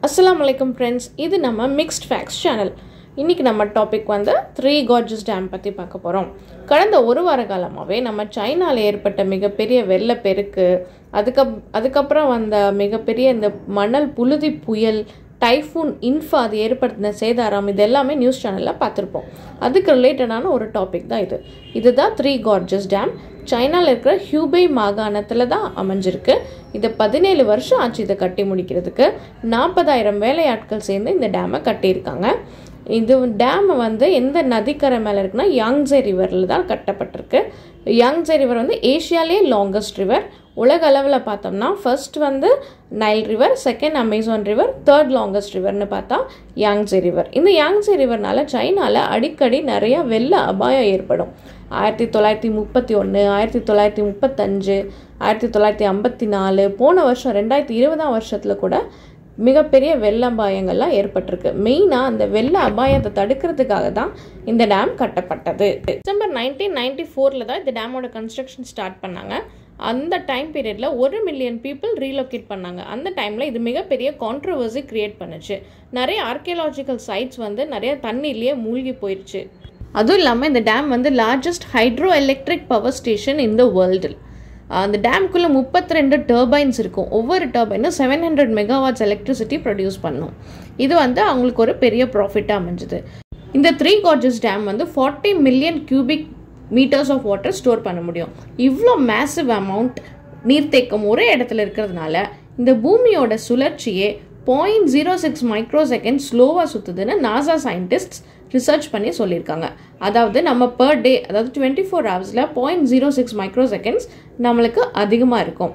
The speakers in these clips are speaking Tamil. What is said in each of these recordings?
அஸ்ஸலாமு அலைக்கும் ஃப்ரெண்ட்ஸ் இது நம்ம மிக்ஸ்ட் ஃபேக்ட்ஸ் சேனல் இன்றைக்கி நம்ம டாபிக் வந்து த்ரீ கார்ஜஸ் டேம் பற்றி பார்க்க போகிறோம் கடந்த ஒரு வார காலமாகவே நம்ம சைனாவில் ஏற்பட்ட மிகப்பெரிய வெள்ளப்பெருக்கு அதுக்கப் அதுக்கப்புறம் வந்த மிகப்பெரிய இந்த மணல் புழுதி புயல் டைஃபூன் இன்ஃபா அது ஏற்படுத்தின சேதாரம் இது எல்லாமே நியூஸ் சேனலில் பார்த்துருப்போம் அதுக்கு ரிலேட்டடான ஒரு டாபிக் தான் இது இதுதான் த்ரீ கார்ஜஸ் டேம் சைனாவில் இருக்கிற ஹியூபை மாகாணத்தில் தான் அமைஞ்சிருக்கு இது பதினேழு வருஷம் ஆச்சு இதை கட்டி முடிக்கிறதுக்கு நாற்பதாயிரம் வேலையாட்கள் சேர்ந்து இந்த டேமை கட்டியிருக்காங்க இது டேம் வந்து எந்த நதிக்கரை மேலே இருக்குன்னா யாங்ஸே ரிவரில் தான் கட்டப்பட்டிருக்கு யாங்ஸே ரிவர் வந்து ஏஷியாலே லாங்கஸ்ட் ரிவர் உலக அளவில் பார்த்தோம்னா ஃபர்ஸ்ட் வந்து Nile river second Amazon river third longest ரிவர்னு பார்த்தா யாங்ஸே ரிவர் இந்த யாங்ஸே ரிவர்னால சைனாவில் அடிக்கடி நிறைய வெள்ள அபாயம் ஏற்படும் ஆயிரத்தி தொள்ளாயிரத்தி முப்பத்தி ஒன்று ஆயிரத்தி தொள்ளாயிரத்தி முப்பத்தஞ்சு ஆயிரத்தி தொள்ளாயிரத்தி ஐம்பத்தி நாலு போன வருஷம் ரெண்டாயிரத்தி இருபதாம் வருஷத்தில் கூட மிகப்பெரிய வெள்ள அபாயங்கள்லாம் ஏற்பட்டிருக்கு மெயினாக அந்த வெள்ள அபாயத்தை தடுக்கிறதுக்காக தான் இந்த டேம் கட்டப்பட்டது டிசம்பர் நைன்டீன் நைன்டி ஃபோரில் தான் இந்த டேமோட கன்ஸ்ட்ரக்ஷன் ஸ்டார்ட் பண்ணாங்க அந்த டைம் பீரியடில் ஒரு மில்லியன் பீப்புள் ரீலோகேட் பண்ணாங்க அந்த டைமில் இது மிகப்பெரிய கான்ட்ரவர்சி க்ரியேட் பண்ணுச்சு நிறைய ஆர்கியலாஜிக்கல் சைட்ஸ் வந்து நிறைய தண்ணியிலேயே மூழ்கி போயிடுச்சு அதுவும் இல்லாமல் இந்த டேம் வந்து largest hydro electric power station in the world அந்த டேம்குள்ளே முப்பத்தி ரெண்டு டர்பைன்ஸ் இருக்கும் ஒவ்வொரு டர்பைனும் seven hundred megawatts electricity produce பண்ணும் இது வந்து அவங்களுக்கு ஒரு பெரிய ப்ராஃபிட்டாக அமைஞ்சுது இந்த த்ரீ கார்ஜஸ் டேம் வந்து forty million cubic metres of water store பண்ண முடியும் இவ்வளோ மேசிவ் அமௌண்ட் நீர்த்தேக்கம் ஒரே இடத்துல இருக்கிறதுனால இந்த பூமியோட சுழற்சியே point zero six micro second ஸ்லோவாக சுற்றுதுன்னு நாசா சயின்டிஸ்ட்ஸ் ரிசர்ச் பண்ணி சொல்லியிருக்காங்க அதாவது நம்ம பர் டே அதாவது டுவெண்ட்டி ஃபோர் ஹவர்ஸில் point zero six micro seconds நம்மளுக்கு அதிகமாக இருக்கும்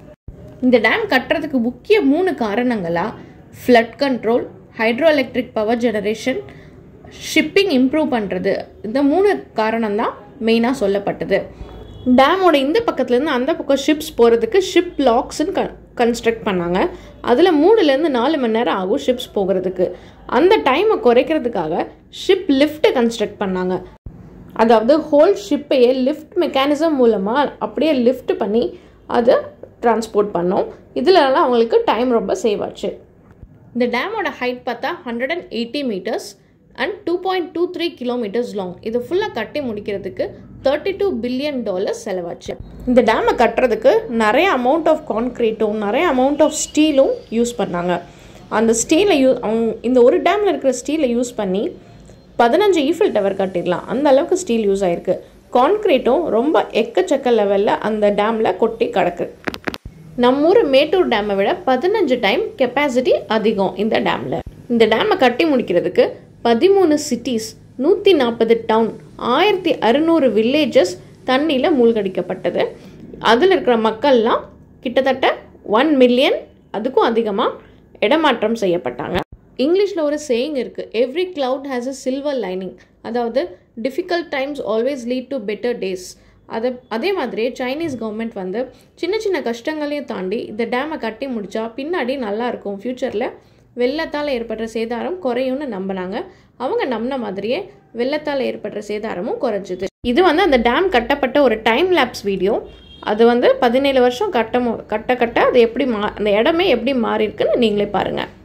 இந்த டேம் கட்டுறதுக்கு முக்கிய மூணு காரணங்களாக flood control hydro electric power generation shipping improve பண்ணுறது இந்த மூணு காரணம் தான் மெயினாக சொல்லப்பட்டது டேமோட இந்த பக்கத்துலேருந்து அந்த பக்கம் ஷிப்ஸ் போகிறதுக்கு ஷிப் லாக்ஸ்ன்னு க கன்ஸ்ட்ரக்ட் பண்ணாங்க அதில் மூணுலேருந்து நாலு மணி நேரம் ஆகும் ஷிப்ஸ் போகிறதுக்கு அந்த டைமை குறைக்கிறதுக்காக ஷிப் லிஃப்ட் கன்ஸ்ட்ரக்ட் பண்ணாங்க அதாவது ஹோல் ஷிப்பையே லிஃப்ட் மெக்கானிசம் மூலமாக அப்படியே லிஃப்ட் பண்ணி அதை டிரான்ஸ்போர்ட் பண்ணோம் இதிலலாம் அவங்களுக்கு டைம் ரொம்ப சேவ் ஆச்சு இந்த டேமோட ஹைட் பார்த்தா hundred and eighty metres and two point two three kilometres long இது ஃபுல்லாக கட்டி முடிக்கிறதுக்கு தேர்ட்டி டூ பில்லியன் டாலர்ஸ் செலவாச்சு இந்த டேமை கட்டுறதுக்கு நிறைய அமௌண்ட் ஆஃப் கான்க்ரீட்டும் நிறைய அமௌண்ட் ஆஃப் ஸ்டீலும் யூஸ் பண்ணாங்க அந்த ஸ்டீலை யூ அவங்க இந்த ஒரு டேமில் இருக்கிற ஸ்டீலை யூஸ் பண்ணி பதினஞ்சு ஈஃபில் டவர் கட்டிடலாம் அந்த அளவுக்கு ஸ்டீல் யூஸ் ஆகிருக்கு கான்க்ரீட்டும் ரொம்ப எக்கச்சக்க லெவலில் அந்த டேமில் கொட்டி கிடக்கு நம்ம ஊர் மேட்டூர் டேமை விட பதினஞ்சு டைம் கெப்பாசிட்டி அதிகம் இந்த டேமில் இந்த டேமை கட்டி முடிக்கிறதுக்கு பதிமூணு சிட்டிஸ் நூற்றி நாற்பது டவுன் ஆயிரத்தி அறுநூறு வில்லேஜஸ் தண்ணியில் மூழ்கடிக்கப்பட்டது அதில் இருக்கிற மக்கள்லாம் கிட்டத்தட்ட ஒன் மில்லியன் அதுக்கும் அதிகமாக இடமாற்றம் செய்யப்பட்டாங்க இங்கிலீஷில் ஒரு சேயிங் இருக்குது every cloud has a silver lining அதாவது difficult times always lead to better days அதை அதே மாதிரியே சைனீஸ் கவர்மெண்ட் வந்து சின்ன சின்ன கஷ்டங்களையும் தாண்டி இந்த டேமை கட்டி முடித்தா பின்னாடி நல்லா இருக்கும் ஃப்யூச்சரில் வெள்ளத்தால் ஏற்படுற சேதாரம் குறையும்னு நம்பினாங்க அவங்க நம்பின மாதிரியே வெள்ளத்தால் ஏற்படுற சேதாரமும் குறைஞ்சிது இது வந்து அந்த டேம் கட்டப்பட்ட ஒரு டைம் லேப்ஸ் வீடியோ அது வந்து பதினேழு வருஷம் கட்ட கட்ட கட்ட அது எப்படி மா அந்த இடமே எப்படி மாறி இருக்குன்னு நீங்களே பாருங்கள்